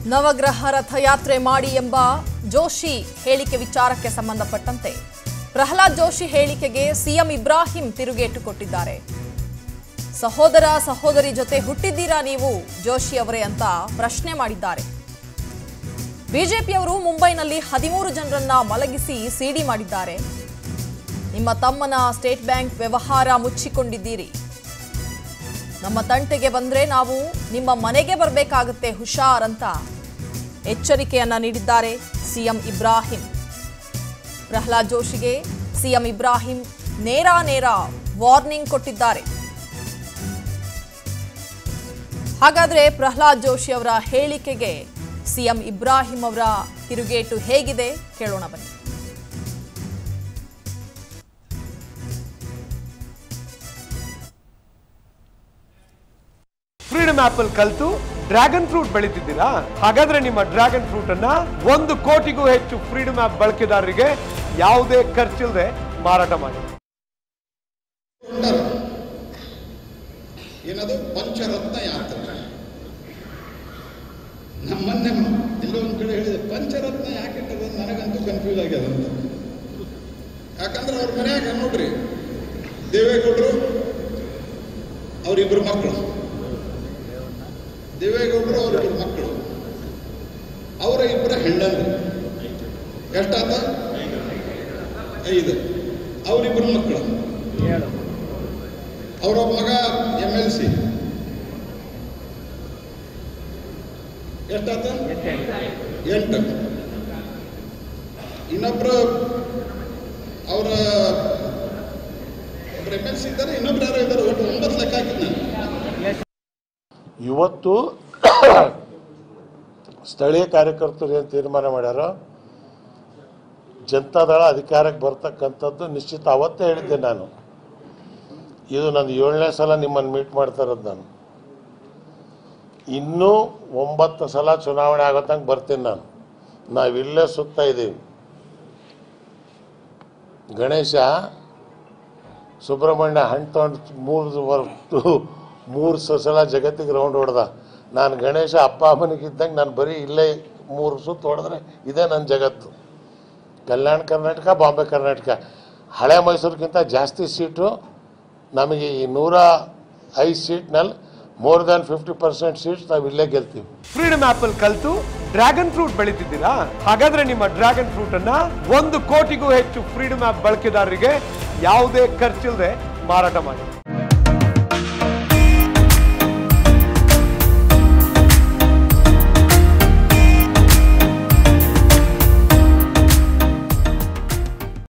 ನವಗ್ರಹ ರಥಯಾತ್ರೆ ಮಾಡಿ ಎಂಬ ಜೋಶಿ ಹೇಳಿಕೆ ವಿಚಾರಕ್ಕೆ ಸಂಬಂಧಪಟ್ಟಂತೆ ಪ್ರಹ್ಲಾದ್ ಜೋಶಿ ಹೇಳಿಕೆಗೆ ಸಿಎಂ ಇಬ್ರಾಹಿಂ ತಿರುಗೇಟು ಕೊಟ್ಟಿದ್ದಾರೆ ಸಹೋದರ ಸಹೋದರಿ ಜೊತೆ ಹುಟ್ಟಿದ್ದೀರಾ ನೀವು ಜೋಶಿ ಅವರೇ ಅಂತ ಪ್ರಶ್ನೆ ಮಾಡಿದ್ದಾರೆ ಬಿಜೆಪಿಯವರು ಮುಂಬೈನಲ್ಲಿ ಹದಿಮೂರು ಜನರನ್ನ ಮಲಗಿಸಿ ಸಿಡಿ ಮಾಡಿದ್ದಾರೆ ನಿಮ್ಮ ತಮ್ಮನ ಸ್ಟೇಟ್ ಬ್ಯಾಂಕ್ ವ್ಯವಹಾರ ಮುಚ್ಚಿಕೊಂಡಿದ್ದೀರಿ ನಮ್ಮ ತಂಟೆಗೆ ಬಂದ್ರೆ ನಾವು ನಿಮ್ಮ ಮನೆಗೆ ಬರಬೇಕಾಗುತ್ತೆ ಹುಷಾರ್ ಅಂತ ಎಚ್ಚರಿಕೆಯನ್ನ ನೀಡಿದ್ದಾರೆ ಸಿಎಂ ಇಬ್ರಾಹಿಂ ಪ್ರಹ್ಲಾದ್ ಜೋಶಿಗೆ ಸಿಎಂ ಇಬ್ರಾಹಿಂ ನೇರ ನೇರ ವಾರ್ನಿಂಗ್ ಕೊಟ್ಟಿದ್ದಾರೆ ಹಾಗಾದ್ರೆ ಪ್ರಹ್ಲಾದ್ ಜೋಶಿ ಅವರ ಹೇಳಿಕೆಗೆ ಸಿಎಂ ಇಬ್ರಾಹಿಂ ಅವರ ತಿರುಗೇಟು ಹೇಗಿದೆ ಕೇಳೋಣ ಬನ್ನಿ ಫ್ರೀಡಮ್ ಆಪಲ್ ಕಲ್ತು ಡ್ರ್ಯಾಗನ್ ಫ್ರೂಟ್ ಬೆಳೀತಿದ್ದೀರಾ ಹಾಗಾದ್ರೆ ನಿಮ್ಮ ಡ್ರ್ಯಾಗನ್ ಫ್ರೂಟ್ ಅನ್ನ ಒಂದು ಕೋಟಿಗೂ ಹೆಚ್ಚು ಫ್ರೀಡಮ್ ಆಪ್ ಬಳಕೆದಾರರಿಗೆ ಯಾವುದೇ ಖರ್ಚಿಲ್ಲದೆ ಮಾರಾಟ ಮಾಡಿ ಕೊಂಡರು ಏನದು ಪಂಚರತ್ನ ಯಾತ್ರೆ ನಮ್ಮನ್ನೇ ಎಲ್ಲೋ ಒಂದು ಕಡೆ ಹೇಳಿದೆ ಪಂಚರತ್ನ ಯಾಕೆ ಇಟ್ಟದು ಅಂತ ನನಗಂತೂ ಕನ್ಫ್ಯೂಸ್ ಆಗ್ಯದ ಅಂತ ಯಾಕಂದ್ರೆ ಅವ್ರ ಮನ್ಯಾಗ ನೋಡ್ರಿ ದೇವೇಗೌಡರು ಅವರಿಬ್ಬರು ಮಕ್ಕಳು ದೇವೇಗೌಡರು ಅವರಿಬ್ಬರು ಮಕ್ಕಳು ಅವರ ಇಬ್ಬರ ಹೆಣ್ಣಂದ್ರು ಎಷ್ಟಾತ ಐದು ಅವರಿಬ್ಬರು ಮಕ್ಕಳು ಅವರ ಮಗ ಎಮ್ ಎಲ್ ಸಿ ಎಷ್ಟಾತ ಎಂಟು ಇನ್ನೊಬ್ರು ಅವರ ಒಬ್ರು ಎಮ್ ಎಲ್ ಸಿ ಇದ್ದಾರೆ ಇನ್ನೊಬ್ರು ಯಾರೋ ಇದ್ದಾರೆ ಒಟ್ಟು ಒಂಬತ್ತು ಲೆಕ್ಕ ಹಾಕಿದ್ ನಾನು ಇವತ್ತು ಸ್ಥಳೀಯ ಕಾರ್ಯಕರ್ತರು ಏನು ತೀರ್ಮಾನ ಮಾಡ್ಯಾರೋ ಜನತಾದಳ ಅಧಿಕಾರಕ್ಕೆ ಬರ್ತಕ್ಕಂಥದ್ದು ನಿಶ್ಚಿತ ಅವತ್ತೇ ಹೇಳಿದ್ದೆ ನಾನು ಇದು ನಂದು ಏಳನೇ ಸಲ ನಿಮ್ಮನ್ನು ಮೀಟ್ ಮಾಡ್ತಾ ಇರೋದು ನಾನು ಇನ್ನೂ ಒಂಬತ್ತು ಸಲ ಚುನಾವಣೆ ಆಗೋ ತನಕ ಬರ್ತೀನಿ ನಾನು ನಾವಿಲ್ಲೇ ಸುತ್ತಾ ಇದ್ದೀವಿ ಗಣೇಶ ಸುಬ್ರಹ್ಮಣ್ಯ ಹಣ್ಣು ತೊಗೊಂಡು ಮೂರು ಮೂರು ಸಲ ಜಗತ್ತಿಗೆ ರೌಂಡ್ ಹೊಡೆದ ನಾನು ಗಣೇಶ ಅಪ್ಪ ಅಮ್ಮನಿಗಿದ್ದಂಗೆ ನಾನು ಬರೀ ಇಲ್ಲೇ ಮೂರು ಸುತ್ತು ಹೊಡೆದ್ರೆ ಇದೇ ನನ್ನ ಜಗತ್ತು ಕಲ್ಯಾಣ ಕರ್ನಾಟಕ ಬಾಂಬೆ ಕರ್ನಾಟಕ ಹಳೆ ಮೈಸೂರಿಗಿಂತ ಜಾಸ್ತಿ ಸೀಟು ನಮಗೆ ಈ ನೂರ ಐದು ಸೀಟ್ನಲ್ಲಿ more than fifty percent seats ನಾವು ಇಲ್ಲೇ ಗೆಲ್ತೀವಿ ಫ್ರೀಡಮ್ ಆಪಲ್ ಕಲ್ತು ಡ್ರ್ಯಾಗನ್ ಫ್ರೂಟ್ ಬೆಳೀತಿದ್ದೀರಾ ಹಾಗಾದ್ರೆ ನಿಮ್ಮ ಡ್ರ್ಯಾಗನ್ ಫ್ರೂಟ್ ಅನ್ನ ಒಂದು ಕೋಟಿಗೂ ಹೆಚ್ಚು ಫ್ರೀಡಮ್ ಆಪ್ ಬಳಕೆದಾರರಿಗೆ ಯಾವುದೇ ಖರ್ಚಿಲ್ಲದೆ ಮಾರಾಟ ಮಾಡಿ